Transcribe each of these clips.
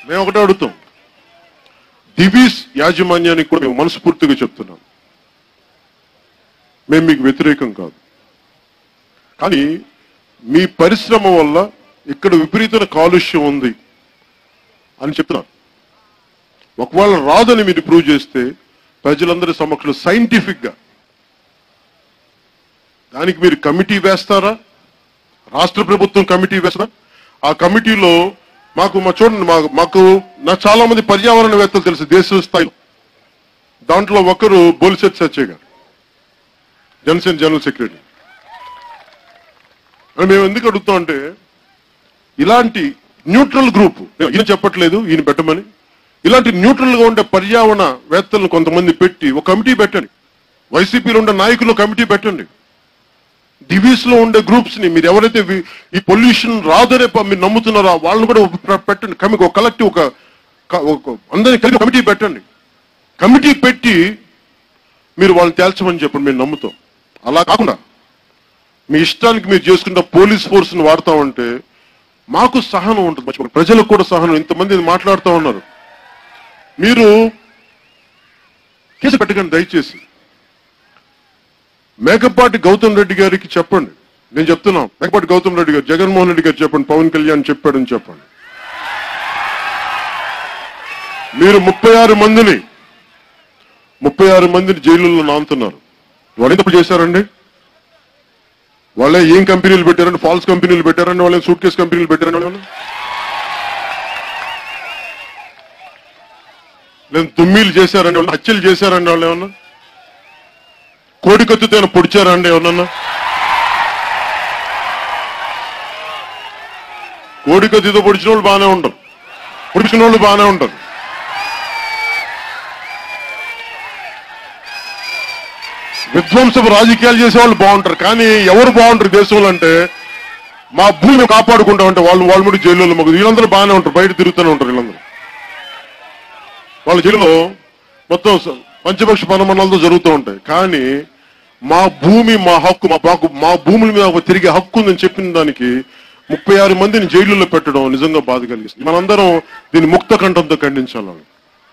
మేము ఒకటే అడుగుతాం దివీస్ యాజమాన్యానికి కూడా మేము మనస్ఫూర్తిగా చెప్తున్నాం మేము మీకు వ్యతిరేకం కాదు కానీ మీ పరిశ్రమ వల్ల ఇక్కడ విపరీతమైన కాలుష్యం ఉంది అని చెప్తున్నారు ఒకవేళ రాదని మీరు ప్రూవ్ చేస్తే ప్రజలందరి సమక్షంలో సైంటిఫిక్ గా దానికి మీరు కమిటీ వేస్తారా రాష్ట్ర ప్రభుత్వం కమిటీ వేస్తారా ఆ కమిటీలో మాకు మా చూడండి మాకు మాకు నా చాలా మంది పర్యావరణవేత్తలు తెలుసు దేశ స్థాయిలో దాంట్లో ఒకరు బోలిశెట్టి సత్య గారు జనసేన జనరల్ సెక్రటరీ అని మేము ఎందుకు అడుగుతాం అంటే ఇలాంటి న్యూట్రల్ గ్రూప్ ఈయన చెప్పట్లేదు ఈయన పెట్టమని ఇలాంటి న్యూట్రల్ గా ఉండే పర్యావరణ వేత్తలను కొంతమంది పెట్టి ఒక కమిటీ పెట్టండి వైసీపీలో ఉండే నాయకులు కమిటీ పెట్టండి డివిస్ లో ఉండే గ్రూప్స్ ని మీరు ఎవరైతే వి- ఈ పొల్యూషన్ రాదనే ప- మీరు నమ్ముతున్నారో వాళ్ళని కూడా ఒక ప్ర- పెట్టండి కమి ఒక కలెక్టివ్ ఒక క- ఒక- అందరినీ కలిపి కమిటీ పెట్టండి కమిటీ పెట్టి మీరు వాళ్ళని తేల్చమని చెప్పండి మేము నమ్ముతాం అలా కాకుండా మీ ఇష్టానికి మీరు చేసుకుంటే పోలీస్ ఫోర్స్ ని వాడతామంటే మాకు సహనం ఉంటుంది మర్చిపోకండి. ప్రజలకు కూడా సహనం ఇంతమంది ఇది మాట్లాడుతూ ఉన్నారు మీరు కేసు పెట్టకండి దయచేసి మేకపాటి గౌతమ్ రెడ్డి గారికి చెప్పండి నేను చెప్తున్నాం మేకపాటి గౌతమ్ రెడ్డి గారు జగన్మోహన్ రెడ్డి గారు చెప్పండి పవన్ కళ్యాణ్ చెప్పాడని చెప్పండి మీరు ముప్పై ఆరు మందిని ముప్పై ఆరు మందిని జైలులో నాంతున్నారు వాళ్ళు ఎంత చేశారండి వాళ్ళే ఏం కంపెనీలు పెట్టారండి ఫాల్స్ కంపెనీలు పెట్టారండి వాళ్ళే సూట్ కేసు కంపెనీలు పెట్టారండి వాళ్ళు లేదు తుమ్మీలు చేశారండి వాళ్ళు హత్యలు చేశారండి వాళ్ళు ఏమన్నా కోడి కత్తితో ఏమైనా పొడిచారండి ఎవరన్నా కోడి కత్తితో పొడిచిన వాళ్ళు బాగానే ఉంటారు పొడిచిన వాళ్ళు బాగానే ఉంటారు విధ్వంసపు రాజకీయాలు చేసే వాళ్ళు బాగుంటారు కానీ ఎవరు బాగుంటారు దేశంలో అంటే మా భూమిని కాపాడుకుంటా ఉంటే వాళ్ళు వాళ్ళు కూడా జైల్లో మాకు వీళ్ళందరూ బాగానే ఉంటారు బయట తిరుగుతూనే ఉంటారు వీళ్ళందరూ వాళ్ళ జైలులో మొత్తం స- పంచపక్ష పనమనాలతో జరుగుతూ ఉంటాయి కానీ మా భూమి మా హక్కు మా మాకు మా భూముల మీద ఒక తిరిగే హక్కు ఉందని చెప్పిన దానికి ముప్పై ఆరు మందిని జైలులో పెట్టడం నిజంగా బాధ కలిగిస్తుంది మనందరం దీన్ని ముక్త కంఠంతో ఖండించాలని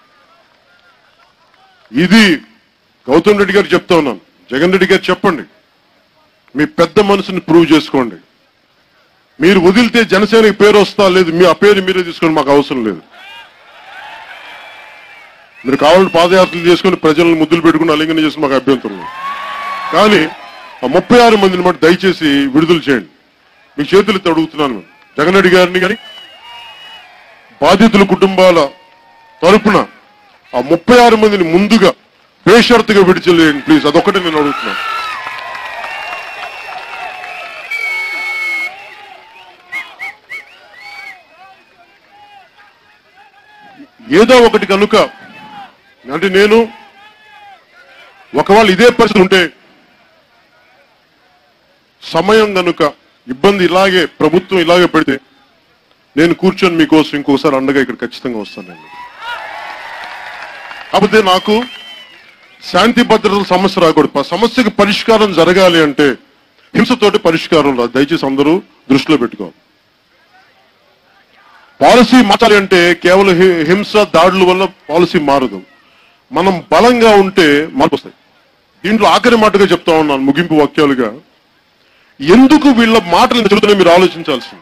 ఇది గౌతమ్ రెడ్డి గారు చెప్తా ఉన్నాను జగన్ రెడ్డి గారు చెప్పండి మీ పెద్ద మనసుని ప్రూవ్ చేసుకోండి మీరు వదిలితే జనసేనకి పేరు వస్తా లేదు మీ ఆ పేరు మీరే తీసుకోండి మాకు అవసరం లేదు మీరు కావాలని పాదయాత్రలు చేసుకుని ప్రజలను ముద్దులు పెట్టుకుని అలింగన చేసి మాకు అభ్యంతరం లేదు కానీ ఆ ముప్పై ఆరు మందిని మటు దయచేసి విడుదల చేయండి మీ చేతులతో అడుగుతున్నాను జగన్ రెడ్డి గారిని కానీ బాధితుల కుటుంబాల తరపున ఆ ముప్పై ఆరు మందిని ముందుగా బేషరతుగా విడిచిలేయండి ప్లీజ్ అదొకటి నేను అడుగుతున్నాను ఏదో ఒకటి కనుక అంటే నేను ఒకవేళ ఇదే పరిస్థితి ఉంటే సమయం కనుక ఇబ్బంది ఇలాగే ప్రభుత్వం ఇలాగే పెడితే నేను కూర్చొని మీకోసం ఇంకోసారి అండగా ఇక్కడ ఖచ్చితంగా వస్తాను నేను కాకపోతే నాకు శాంతి భద్రతల సమస్య రాకూడదు ప- సమస్యకి పరిష్కారం జరగాలి అంటే హింసతోటి పరిష్కారం రాదు దయచేసి అందరూ దృష్టిలో పెట్టుకోవాలి పాలసీ మార్చాలి అంటే కేవలం హి- హింస దాడుల వల్ల పాలసీ మారదు మనం బలంగా ఉంటే మార్పు వస్తాయి దీంట్లో ఆఖరి మాటగా చెప్తా ఉన్నాను ముగింపు వాక్యాలుగా ఎందుకు వీళ్ళ మాటలు చెబుతున్నాయి మీరు ఆలోచించాల్సింది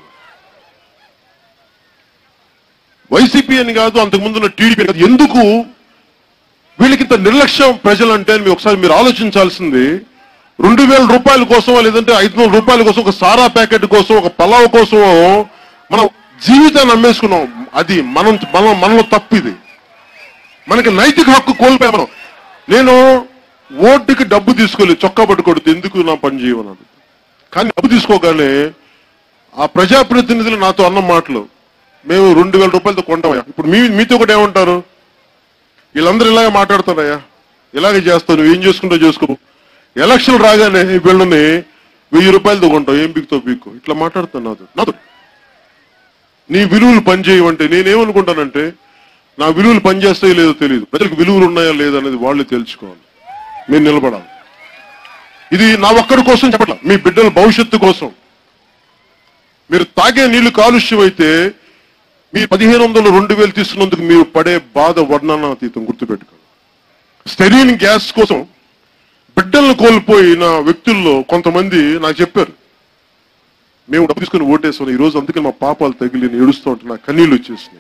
వైసీపీ అని కాదు అంతకుముందు ఉన్న టీడీపీ అని కాదు ఎందుకు వీళ్ళకి ఇంత నిర్లక్ష్యం ప్రజలంటే అని మీరు ఒకసారి మీరు ఆలోచించాల్సింది రెండు వేల రూపాయల కోసం లేదంటే ఐదు వందల రూపాయల కోసం ఒక సారా ప్యాకెట్ కోసం ఒక పలావ్ కోసం మనం జీవితాన్ని అమ్మేసుకున్నాం అది మనం మనం మనలో తప్పిది మనకి నైతిక హక్కు కోల్పోయాం మనం నేను ఓటుకి డబ్బు తీసుకోలేదు చొక్కా పట్టుకొడుతు ఎందుకు నా పని చేయమన్నాడు కానీ డబ్బు తీసుకోగానే ఆ ప్రజాప్రతినిధులు నాతో అన్న మాటలు మేము రెండు వేల రూపాయలతో కొంటామయ్యా ఇప్పుడు మీ మీతో కూడా ఏమంటారు వీళ్ళందరూ ఇలాగే మాట్లాడతారయ్యా ఇలాగే చేస్తావు నువ్వు ఏం చేసుకుంటావు చేసుకో ఎలక్షన్ రాగానే వీళ్ళని వెయ్యి రూపాయలతో కొంటావు ఏం పీకుతో పీకు ఇట్లా మాట్లాడుతాను నాతో నాతో నీ విలువలు పనిచేయమంటే నేనేమనుకుంటానంటే నా విలువలు పనిచేస్తాయో లేదో తెలియదు ప్రజలకు విలువలు ఉన్నాయా లేదా అనేది వాళ్ళు తెలుసుకోవాలి మీరు నిలబడాలి ఇది నా ఒక్కడి కోసం చెప్పట్లా మీ బిడ్డల భవిష్యత్తు కోసం మీరు తాగే నీళ్లు కాలుష్యం అయితే మీ పదిహేను వందలు రెండు వేలు తీసుకున్నందుకు మీరు పడే బాధ వర్ణనాతీతం గుర్తుపెట్టుకోండి స్టెరీన్ గ్యాస్ కోసం బిడ్డలను కోల్పోయిన వ్యక్తుల్లో కొంతమంది నాకు చెప్పారు మేము డబ్బు తీసుకుని ఓటేసాం ఈ రోజు అందుకని మా పాపాలు తగిలి నేను ఏడుస్తూ ఉంటే నా కన్నీళ్ళు వచ్చేసినాయి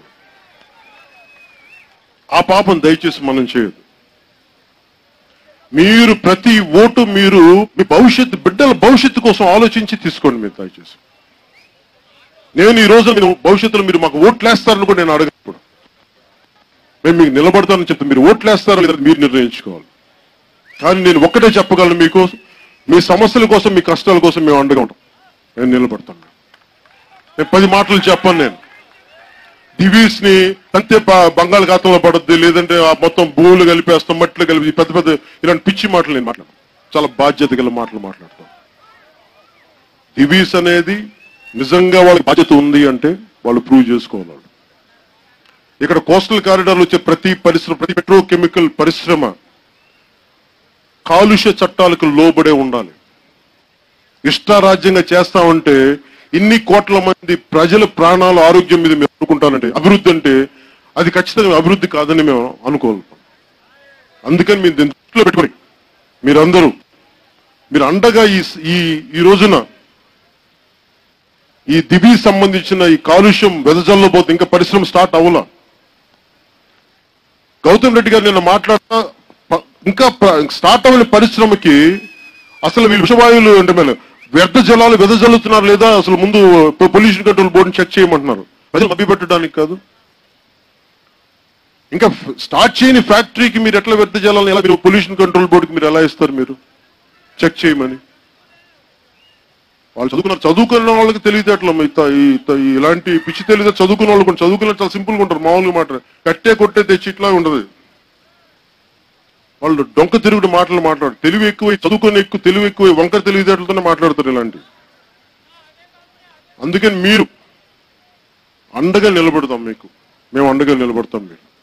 ఆ పాపం దయచేసి మనం చేయదు మీరు ప్రతి ఓటు మీరు మీ భవిష్యత్తు బిడ్డల భవిష్యత్తు కోసం ఆలోచించి తీసుకోండి మీరు దయచేసి నేను ఈ రోజు మీరు భవిష్యత్తులో మీరు మాకు ఓట్లు వేస్తారని కూడా నేను అడగను ఇప్పుడు మేము మీకు నిలబడతానని చెప్తే మీరు ఓట్లు వేస్తారో లేదో మీరు నిర్ణయించుకోవాలి కానీ నేను ఒక్కటే చెప్పగలను మీకు మీ సమస్యల కోసం మీ కష్టాల కోసం మేము అండగా ఉంటాం నేను నిలబడతాను నేను పది మాటలు చెప్పను నేను డివీస్ ని అంతే బ- బంగాళాఖాతంలో పడద్ది లేదంటే ఆ మొత్తం భూములు కలిపేస్తాం మట్లు కలిపి పెద్ద పెద్ద ఇలాంటి పిచ్చి మాటలు నేను మాట్లాడు చాలా బాధ్యత గల మాటలు మాట్లాడతాను డివీస్ అనేది నిజంగా వాళ్ళకి బాధ్యత ఉంది అంటే వాళ్ళు ప్రూవ్ చేసుకోవాలి వాళ్ళు. ఇక్కడ కోస్టల్ కారిడార్లు వచ్చే ప్రతి పరిశ్రమ ప్రతి పెట్రోకెమికల్ పరిశ్రమ కాలుష్య చట్టాలకు లోబడే ఉండాలి ఇష్టారాజ్యంగా చేస్తామంటే ఇన్ని కోట్ల మంది ప్రజల ప్రాణాలు ఆరోగ్యం మీద మేము అనుకుంటానంటే అభివృద్ధి అంటే అది ఖచ్చితంగా అభివృద్ధి కాదని మేము అనుకోవాలి అందుకని మీరు దీన్ని దృష్టిలో పెట్టుకొని మీరందరూ మీరు అండగా ఈ ఈ ఈ రోజున ఈ దిబీ సంబంధించిన ఈ కాలుష్యం వెదజల్లబోతే ఇంకా పరిశ్రమ స్టార్ట్ అవ్వాల గౌతమ్ రెడ్డి గారు నిన్న మాట్లాడుతా ప- ఇంకా ప- స్టార్ట్ అవ్వని పరిశ్రమకి అసలు వీళ్ళు విషవాయువులు అంటే మన వ్యర్థ జలాలు వెదజల్లుతున్నారు లేదా అసలు ముందు పొల్యూషన్ కంట్రోల్ బోర్డుని చెక్ చేయమంటున్నారు ప్రజలు మభ్య పెట్టడానికి కాదు ఇంకా ఫ్- స్టార్ట్ చేయని ఫ్యాక్టరీకి మీరు ఎట్లా వ్యర్థ జలాలను ఎలా మీరు పొల్యూషన్ కంట్రోల్ బోర్డుకి మీరు ఎలా ఇస్తారు మీరు చెక్ చేయమని వాళ్ళు చదువుకున్నారు చదువుకున్న వాళ్ళకి తెలివితేటలు మిగతా ఈ త- ఈ ఇలాంటి పిచ్చి తెలివితే చదువుకున్న వాళ్ళు కూడా చదువుకున్న చాలా సింపుల్ గా ఉంటారు మామూలుగా మాట కట్టే కొట్టే తెచ్చి ఇట్లా ఉండదు వాళ్ళు డొంక తిరుగుడు మాటలు మాట్లాడు తెలివి ఎక్కువ చదువుకొని ఎక్కువ తెలివి ఎక్కువ వంకర తెలివితేటలతోనే మాట్లాడతారు ఇలాంటి అందుకని మీరు అండగా నిలబడతాం మీకు మేము అండగా నిలబడతాం మీరు